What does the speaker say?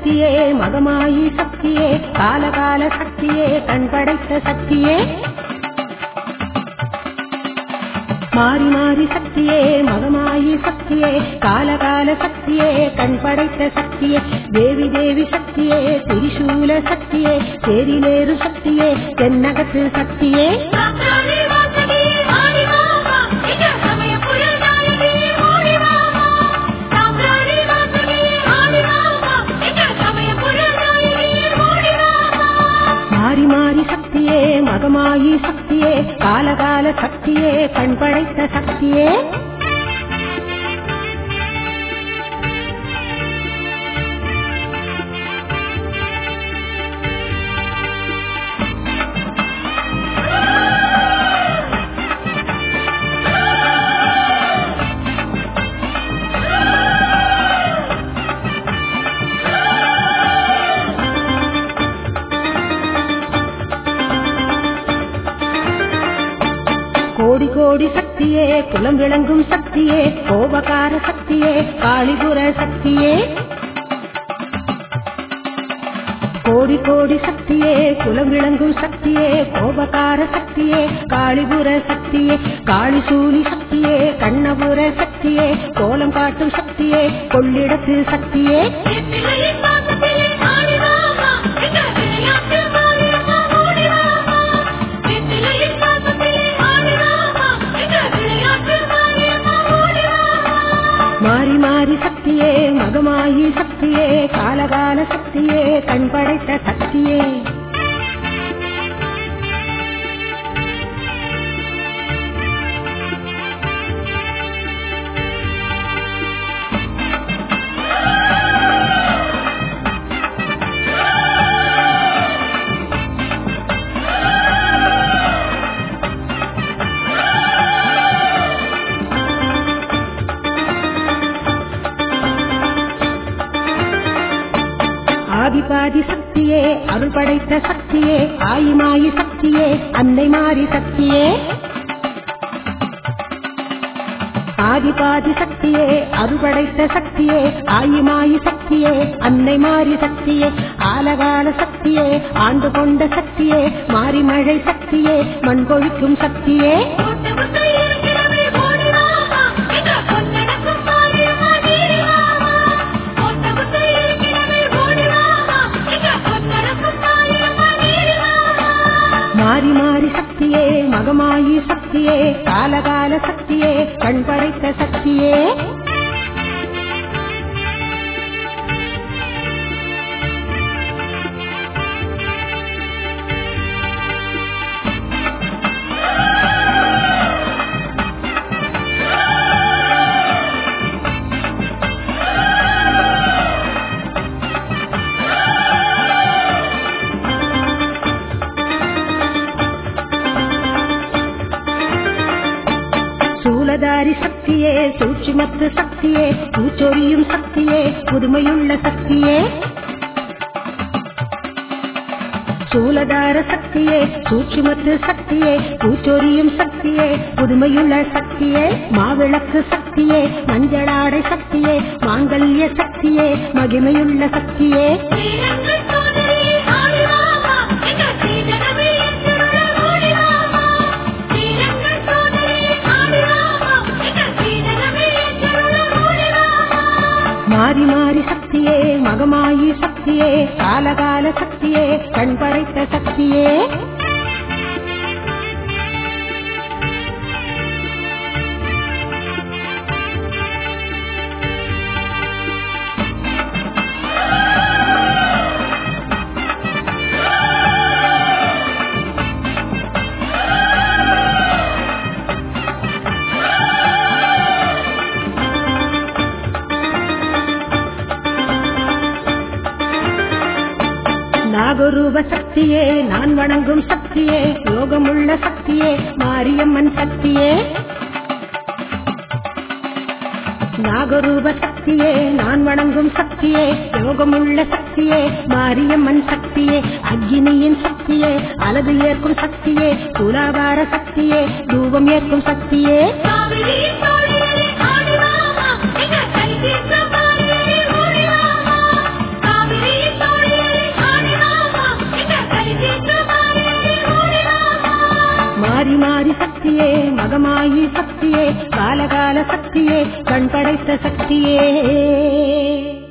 சக்தியே மகமாயி சக்தியே காலகால சக்தியே கண் படைத்த சக்தியே மாறி மாறி சக்தியே மகமாயி சக்தியே காலகால சக்தியே கண் படைத்த சக்தியே தேவி தேவி சக்தியே திரிசூல சக்தியே சேரிலேறு சக்தியே தென்னகத்து சக்தியே சாத்தானே வாசகி ஆடி வாமா எங்க சமய புயல் நாயகி ஓடி வாமா சாத்தானே வாசகி ஆடி வாமா எங்க சமய புயல் நாயகி ஓடி வாமா மாறி மாறி சக்தியே மகமாயி சக்தியே காலகால சக்தியே கண் படைத்த சக்தியே கோடி கோடி சக்தியே குலம் விளங்கும் சக்தியே கோபகார சக்தியே காளிபுர சக்தியே கோடி கோடி சக்தியே குலம் விளங்கும் சக்தியே கோபகார சக்தியே காளிபுர சக்தியே காளிசூலி சக்தியே கண்ணபுர சக்தியே கோலம் காட்டும் சக்தியே கொள்ளிடத்து சக்தியே எத்திலையின் வாசத்திலே ஆடி வாமா எங்க விளையாட்டு மாரியம்மா ஓடி வாமா எத்திலையின் வாசத்திலே ஆடி வாமா எங்க விளையாட்டு மாரியம்மா ஓடி வாமா மாறி மாறி சக்தியே மகமாயி சக்தியே காலகால சக்தியே கண் படைத்த சக்தியே ஆதிபாதி சக்தியே அருள் படைத்த சக்தியே ஆயிமாயி சக்தியே அன்னை மாறி சக்தியே ஆதிபாதி சக்தியே அருள் படைத்த சக்தியே ஆயிமாயி சக்தியே அன்னை மாறி சக்தியே ஆலகால சக்தியே ஆண்டு கொண்ட சக்தியே மாறி மழை சக்தியே மண் கொழிக்கும் சக்தியே கோட்டை முட்டை இருக்கிறவே ஓடி வாமா எங்க பொன்னடக்கும் மாரியம்மா நீடி வாமா கோட்டை முட்டை இருக்கிறவே ஓடி வாமா எங்க பொன்னடக்கும் மாரியம்மா நீடி வாமா மாறி மாறி சக்தியே மகமாயி சக்தியே காலகால சக்தியே கண் படைத்த சக்தியே சூலதாரி சக்தியே சூட்சுமத்து சக்தியே பூச்சொரியும் சக்தியே புதுமையுள்ள சக்தியே சூலதார சக்தியே சூட்சுமத்து சக்தியே பூச்சொரியும் சக்தியே புதுமையுள்ள சக்தியே மாவிளக்கு சக்தியே மஞ்சளாடை சக்தியே மாங்கல்ய சக்தியே மகிமையுள்ள சக்தியே ஸ்ரீரங்க சோதரி ஆடி வாமா எங்க ஸ்ரீஜனமே எங்களுள்ள ஓடி வாமா ஸ்ரீரங்க சோதரி ஆடி வாமா எங்க ஸ்ரீஜனமே எங்களுள்ள ஓடி வாமா மாறி மாறி சக்தியே மகமாயி சக்தியே காலகால சக்தியே கண் படைத்த சக்தியே நாகரூப சக்தியே நான் வணங்கும் சக்தியே யோகமுள்ள சக்தியே மாரியம்மன் சக்தியே நாகரூப சக்தியே நான் வணங்கும் சக்தியே யோகமுள்ள சக்தியே மாரியம்மன் சக்தியே அக்னியின் சக்தியே அழகு ஏற்கும் சக்தியே துலாபார சக்தியே தூபம் ஏற்கும் சக்தியே காவிரி சோழரே ஆடி வாமா எங்க கைதீர்த்த மாரியரே ஓடி வாமா காவிரி தீர்த்து மாறிடமே ஓடி வாமா மாறி மாறி சக்தியே மகமாயி சக்தியே காலகால சக்தியே கண் படைத்த சக்தியே